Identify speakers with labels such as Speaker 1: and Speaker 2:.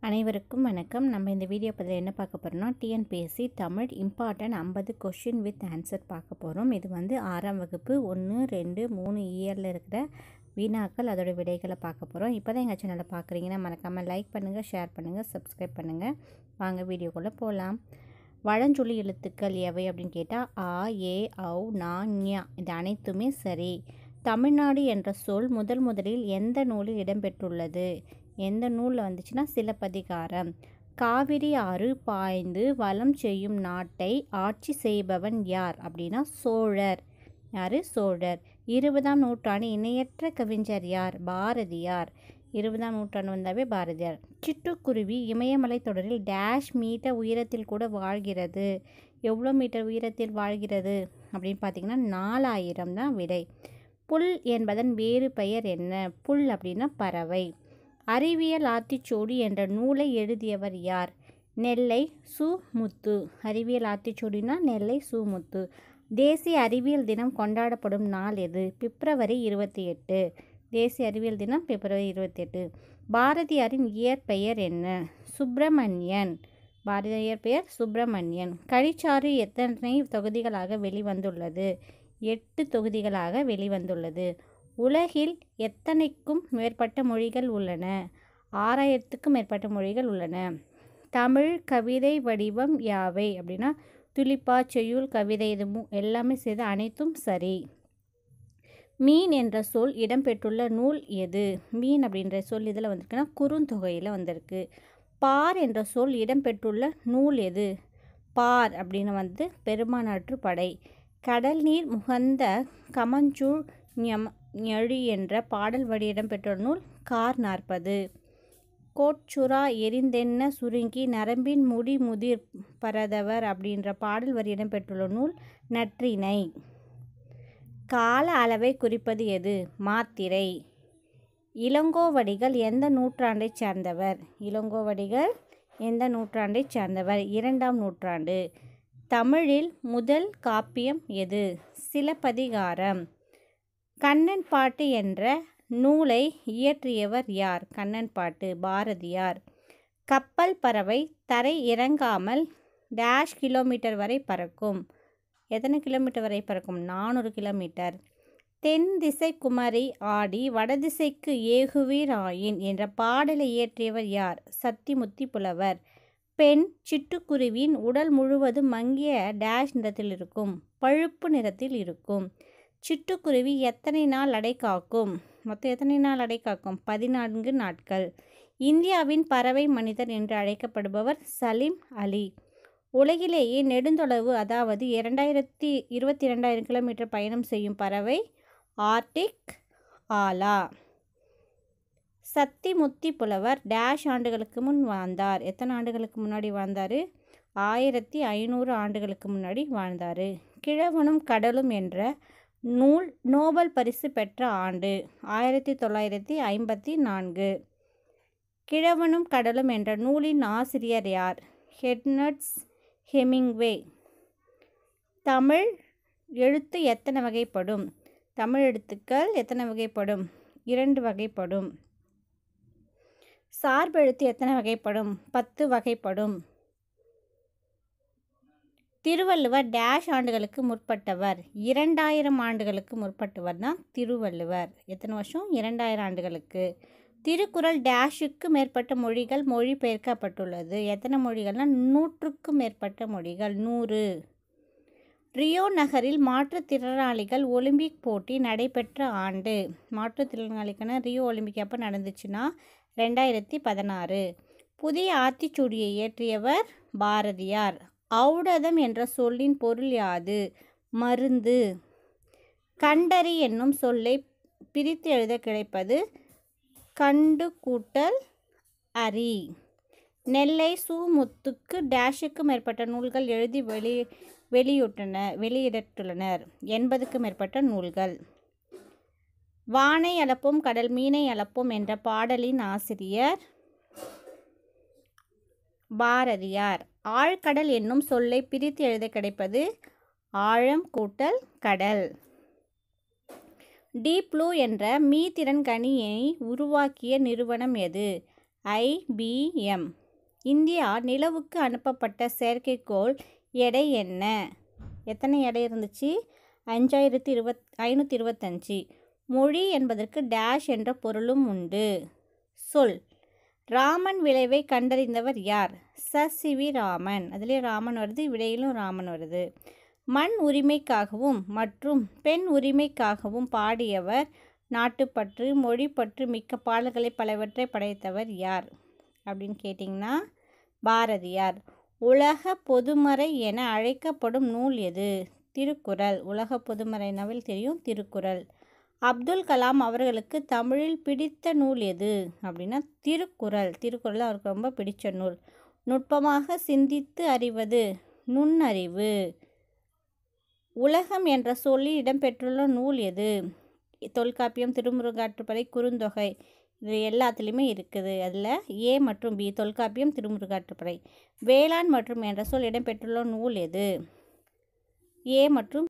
Speaker 1: அனைவருக்கும் வணக்கம் நம்ம இந்த வீடியோ பதில் என்ன பார்க்க போகிறோம்னா டிஎன்பிஎஸ்சி தமிழ் இம்பார்ட்டன்ட் ஐம்பது கொஷின் வித் ஆன்சர் பார்க்க போகிறோம் இது வந்து ஆறாம் வகுப்பு ஒன்று ரெண்டு மூணு இயரில் இருக்கிற வினாக்கள் அதோட விடைகளை பார்க்க போகிறோம் இப்போ தான் எங்கள் சேனலை பார்க்குறீங்கன்னா மறக்காமல் லைக் பண்ணுங்கள் ஷேர் பண்ணுங்கள் சப்ஸ்கிரைப் பண்ணுங்கள் வாங்க வீடியோக்குள்ளே போகலாம் வழஞ்சொலி எழுத்துக்கள் எவை அப்படின்னு கேட்டால் ஆ ஏ ஔ நா ஞா இது அனைத்துமே சரி தமிழ்நாடு என்ற சொல் முதல் முதலில் எந்த நூலில் இடம்பெற்றுள்ளது எந்த நூலில் வந்துச்சுன்னா சிலப்பதிகாரம் காவிரி ஆறு பாய்ந்து வளம் செய்யும் நாட்டை ஆட்சி செய்பவன் யார் அப்படின்னா சோழர் யார் சோழர் இருபதாம் நூற்றாண்டு இணையற்ற கவிஞர் யார் பாரதியார் இருபதாம் நூற்றாண்டு வந்தாவே பாரதியார் சிட்டுக்குருவி இமயமலை தொடரில் டேஷ் மீட்டர் உயரத்தில் கூட வாழ்கிறது எவ்வளோ மீட்டர் உயரத்தில் வாழ்கிறது அப்படின்னு பார்த்தீங்கன்னா நாலாயிரம் தான் விடை புல் என்பதன் வேறு பெயர் என்ன புல் அப்படின்னா பறவை அறிவியல் ஆத்திச்சூடி என்ற நூலை எழுதியவர் யார் நெல்லை சு முத்து அறிவியல் ஆத்திச்சூடினா நெல்லை சு முத்து தேசிய அறிவியல் தினம் கொண்டாடப்படும் நாள் எது பிப்ரவரி இருபத்தி எட்டு தேசிய அறிவியல் தினம் பிப்ரவரி இருபத்தி எட்டு பாரதியாரின் இயற்பெயர் என்ன சுப்பிரமணியன் பாரதியார் பெயர் சுப்பிரமணியன் கழிச்சாறு எத்தனை தொகுதிகளாக வெளிவந்துள்ளது எட்டு தொகுதிகளாக வெளிவந்துள்ளது உலகில் எத்தனைக்கும் மேற்பட்ட மொழிகள் உள்ளன ஆறாயிரத்துக்கும் மேற்பட்ட மொழிகள் உள்ளன தமிழ் கவிதை வடிவம் யாவை அப்படின்னா துளிப்பா செய்யுள் கவிதை இது மூ எல்லாமே செய்து அனைத்தும் சரி மீன் என்ற சொல் இடம்பெற்றுள்ள நூல் எது மீன் அப்படின்ற சொல் இதில் வந்திருக்குன்னா குறுந்தொகையில் வந்திருக்கு பார் என்ற சொல் இடம்பெற்றுள்ள நூல் எது பார் அப்படின்னு வந்து பெருமானாற்று படை கடல் நீர் முகந்த கமஞ்சூழ் ஞம ஞழி என்ற பாடல் வடி இடம்பெற்றுள்ள நூல் கார் நாற்பது கோட்சுரா எரிந்தென்ன சுருங்கி நரம்பின் முடி முதிர் பரதவர் அப்படின்ற பாடல் வரி இடம்பெற்றுள்ள நூல் நற்றினை கால அளவை குறிப்பது எது மாத்திரை இளங்கோவடிகள் எந்த நூற்றாண்டைச் சார்ந்தவர் இளங்கோவடிகள் எந்த நூற்றாண்டைச் சார்ந்தவர் இரண்டாம் நூற்றாண்டு தமிழில் முதல் காப்பியம் எது சிலப்பதிகாரம் கண்ணன் பாட்டு என்ற நூலை இயற்றியவர் யார் கண்ணன் பாட்டு பாரதியார் கப்பல் பறவை தரை இறங்காமல் டேஷ் கிலோமீட்டர் வரை பறக்கும் எத்தனை கிலோமீட்டர் வரை பறக்கும் நானூறு கிலோமீட்டர் தென் திசை குமரி ஆடி வடதிசைக்கு ஏகுவீர் ஆயின் என்ற பாடலை இயற்றியவர் யார் சத்திமுத்தி புலவர் பெண் சிட்டுக்குருவின் உடல் முழுவதும் மங்கிய டேஷ் நிறத்தில் இருக்கும் பழுப்பு நிறத்தில் இருக்கும் சிட்டுக்குருவி எத்தனை நாள் அடை காக்கும் மொத்தம் எத்தனை நாள் அடை காக்கும் பதினான்கு நாட்கள் இந்தியாவின் பறவை மனிதர் என்று அழைக்கப்படுபவர் சலீம் அலி உலகிலேயே நெடுந்தொலைவு அதாவது இரண்டாயிரத்தி இருபத்தி இரண்டாயிரம் கிலோமீட்டர் பயணம் செய்யும் பறவை ஆர்டிக் ஆலா சத்திமுத்தி புலவர் டேஷ் ஆண்டுகளுக்கு முன் வாழ்ந்தார் எத்தனை ஆண்டுகளுக்கு முன்னாடி வாழ்ந்தார் ஆயிரத்தி ஐநூறு ஆண்டுகளுக்கு முன்னாடி வாழ்ந்தார் கிழவனும் கடலும் என்ற நூல் நோபல் பரிசு பெற்ற ஆண்டு ஆயிரத்தி தொள்ளாயிரத்தி ஐம்பத்தி நான்கு கிழவனும் கடலும் என்ற நூலின் ஆசிரியர் யார் ஹெட்னட்ஸ் ஹெமிங்வே தமிழ் எழுத்து எத்தனை வகைப்படும் தமிழ் எழுத்துக்கள் எத்தனை வகைப்படும் இரண்டு வகைப்படும் சார்பெழுத்து எத்தனை வகைப்படும் பத்து வகைப்படும் திருவள்ளுவர் டேஷ் ஆண்டுகளுக்கு முற்பட்டவர் இரண்டாயிரம் ஆண்டுகளுக்கு முற்பட்டவர் தான் திருவள்ளுவர் எத்தனை வருஷம் இரண்டாயிரம் ஆண்டுகளுக்கு திருக்குறள் டேஷுக்கு மேற்பட்ட மொழிகள் மொழிபெயர்க்கப்பட்டுள்ளது எத்தனை மொழிகள்னால் நூற்றுக்கும் மேற்பட்ட மொழிகள் நூறு ரியோ நகரில் மாற்றுத்திறனாளிகள் ஒலிம்பிக் போட்டி நடைபெற்ற ஆண்டு மாற்றுத்திறனாளிக்கான ரியோ ஒலிம்பிக் எப்போ நடந்துச்சுன்னா ரெண்டாயிரத்தி பதினாறு புதிய ஆத்திச்சூடியை இயற்றியவர் பாரதியார் ஔடதம் என்ற சொல்லின் பொருள் யாது மருந்து கண்டறி என்னும் சொல்லை பிரித்து எழுத கிடைப்பது கண்டு கூட்டல் அரி நெல்லை சுமுத்துக்கு டேஷுக்கு மேற்பட்ட நூல்கள் எழுதி வெளி வெளியிட்டன வெளியிட்டுள்ளனர் எண்பதுக்கும் மேற்பட்ட நூல்கள் வானை அளப்போம் கடல் மீனை அளப்போம் என்ற பாடலின் ஆசிரியர் பாரதியார் ஆழ்கடல் என்னும் சொல்லை பிரித்து எழுத கிடைப்பது ஆழம் கூட்டல் கடல் டீப் ப்ளூ என்ற மீத்திறன் கணியை உருவாக்கிய நிறுவனம் எது ஐபிஎம் இந்தியா நிலவுக்கு அனுப்பப்பட்ட செயற்கைக்கோள் எடை என்ன எத்தனை எடை இருந்துச்சு அஞ்சாயிரத்தி இருபத் ஐநூற்றி இருபத்தஞ்சி மொழி என்பதற்கு டேஷ் என்ற பொருளும் உண்டு சொல் ராமன் விளைவை கண்டறிந்தவர் யார் ச சி வி ராமன் அதிலே ராமன் வருது விடையிலும் ராமன் வருது மண் உரிமைக்காகவும் மற்றும் பெண் உரிமைக்காகவும் பாடியவர் நாட்டுப்பற்று மொழிப்பற்று மிக்க பாடல்களை பலவற்றை படைத்தவர் யார் அப்படின்னு கேட்டிங்கன்னா பாரதியார் உலக பொதுமறை என அழைக்கப்படும் நூல் எது திருக்குறள் உலக பொதுமறைனாவில் தெரியும் திருக்குறள் அப்துல் கலாம் அவர்களுக்கு தமிழில் பிடித்த நூல் எது அப்படின்னா திருக்குறள் திருக்குறள் அவருக்கு ரொம்ப பிடித்த நூல் நுட்பமாக சிந்தித்து அறிவது நுண்ணறிவு உலகம் என்ற சொல்லில் இடம்பெற்றுள்ள நூல் எது தொல்காப்பியம் திருமுருகாற்றுப்படை குறுந்தொகை இது எல்லாத்துலேயுமே இருக்குது அதில் ஏ மற்றும் பி தொல்காப்பியம் திருமுருகாற்றுப்படை வேளாண் மற்றும் என்ற சொல் இடம்பெற்றுள்ள நூல் எது ஏ மற்றும்